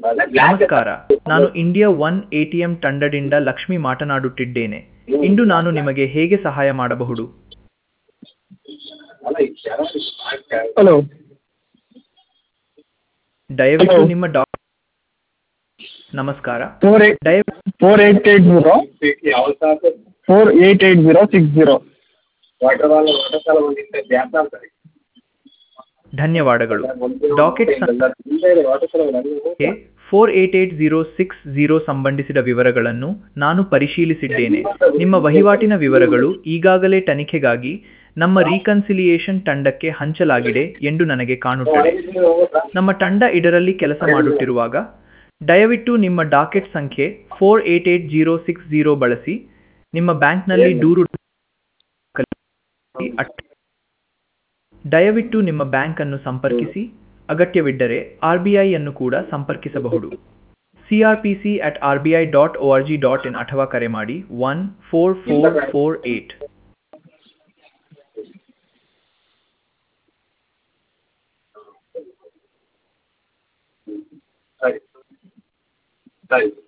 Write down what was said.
ನಮಸ್ಕಾರ ನಾನು India one ATM ತಂಡದಿಂದ ಲಕ್ಷ್ಮಿ ಮಾತನಾಡುತ್ತಿದ್ದೇನೆ ಇಂದು ನಾನು ನಿಮಗೆ ಹೇಗೆ ಸಹಾಯ ಮಾಡಬಹುದು ಹಲೋ ದಯವಿಟ್ಟು Hello. ನಿಮ್ಮ ಡಾ ನಮಸ್ಕಾರ ಫೋರ್ ಏಟ್ ದಯ four eight eight zero four eight eight zero six zero ಧನ್ಯವಾದಗಳು ಡಾಕೆಟ್ ಸಂಖ್ಯೆ four eight eight zero six zero ಸಂಬಂಧಿಸಿದ ವಿವರಗಳನ್ನು ನಾನು ಪರಿಶೀಲಿಸಿದ್ದೇನೆ ನಿಮ್ಮ ವಹಿವಾಟಿನ ವಿವರಗಳು ಈಗಾಗಲೇ ತನಿಖೆಗಾಗಿ ನಮ್ಮ ರೀಕನ್ಸಿಲಿಯೇಷನ್ ತಂಡಕ್ಕೆ ಹಂಚಲಾಗಿದೆ ಎಂದು ನನಗೆ ಕಾಣುತ್ತದೆ ನಮ್ಮ ತಂಡ ಇದರಲ್ಲಿ ಕೆಲಸ ಮಾಡುತ್ತಿರುವಾಗ ದಯವಿಟ್ಟು ನಿಮ್ಮ ಡಾಕೆಟ್ ಸಂಖ್ಯೆ four eight eight zero six zero ಬಳಸಿ ನಿಮ್ಮ ಬ್ಯಾಂಕ್ನಲ್ಲಿ ದೂರು ದಾಖಲಿಸಿ ಅಟ್- ದಯವಿಟ್ಟು ನಿಮ್ಮ ಬ್ಯಾಂಕ್ ಅನ್ನು ಸಂಪರ್ಕಿಸಿ ಅಗತ್ಯವಿದ್ದರೆ ಆರ್ ಬಿ ಐಯನ್ನು ಕೂಡ ಸಂಪರ್ಕಿಸಬಹುದು C R P C at R B I dot O R G dot in ಅಥವಾ ಕರೆ ಮಾಡಿ one four four four eight ಸರಿ ಸರಿ